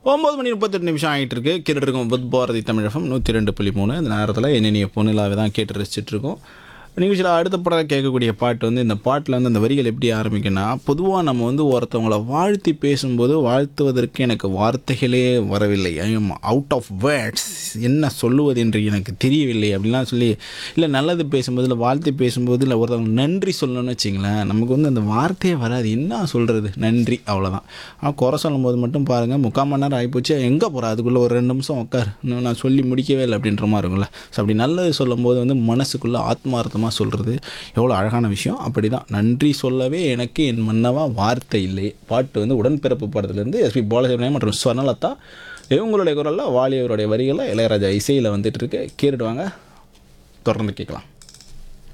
ஒம்பது மணி முப்பத்தெட்டு நிமிஷம் ஆகிட்டு இருக்கு கேட்டுட்டு இருக்கோம் புத் பாரதி தமிழகம் நூற்றி ரெண்டு புள்ளி மூணு இந்த நேரத்தில் என்னென்ன பொண்ணுலாவே தான் கேட்டு ரசிச்சுட்டு இருக்கோம் நிகழ்ச்சியில் அடுத்த படம் கேட்கக்கூடிய பாட்டு வந்து இந்த பாட்டில் வந்து அந்த வரிகள் எப்படி ஆரம்பிக்குன்னா பொதுவாக நம்ம வந்து ஒருத்தவங்கள வாழ்த்தி பேசும்போது வாழ்த்துவதற்கு எனக்கு வார்த்தைகளே வரவில்லை I am out of words என்ன சொல்லுவது என்று எனக்கு தெரியவில்லை அப்படிலாம் சொல்லி இல்லை நல்லது பேசும்போது இல்லை வாழ்த்து பேசும்போது இல்லை ஒருத்தவங்க நன்றி சொல்லணும்னு வச்சிங்களேன் நமக்கு வந்து அந்த வார்த்தையே வராது என்ன சொல்கிறது நன்றி அவ்வளோதான் ஆனால் குறை சொல்லும்போது மட்டும் பாருங்கள் முக்கால் மணி நேரம் ஆகிப்போச்சு எங்கே போகிற அதுக்குள்ளே ஒரு ரெண்டு நிமிஷம் உட்கார் இன்னும் நான் சொல்லி முடிக்கவே இல்லை அப்படின்ற மாதிரி இருக்கும்ல ஸோ அப்படி நல்லது சொல்லும்போது வந்து மனசுக்குள்ளே ஆத்மார்த்தமாக சொல்கிறது எவ்வளோ அழகான விஷயம் அப்படி தான் நன்றி சொல்லவே எனக்கு என் மன்னவா வார்த்தை இல்லை பாட்டு வந்து உடன்பிறப்பு படத்துலேருந்து எஸ்பி பாலசுப்ரமணியம் மற்றும் ஸ்வர்ணலதா இவங்களுடைய குரலில் வாலியவருடைய வரிகளில் இளையராஜா இசையில் வந்துட்டு இருக்கு கேட்டுட்டு வாங்க தொடர்ந்து கேட்கலாம்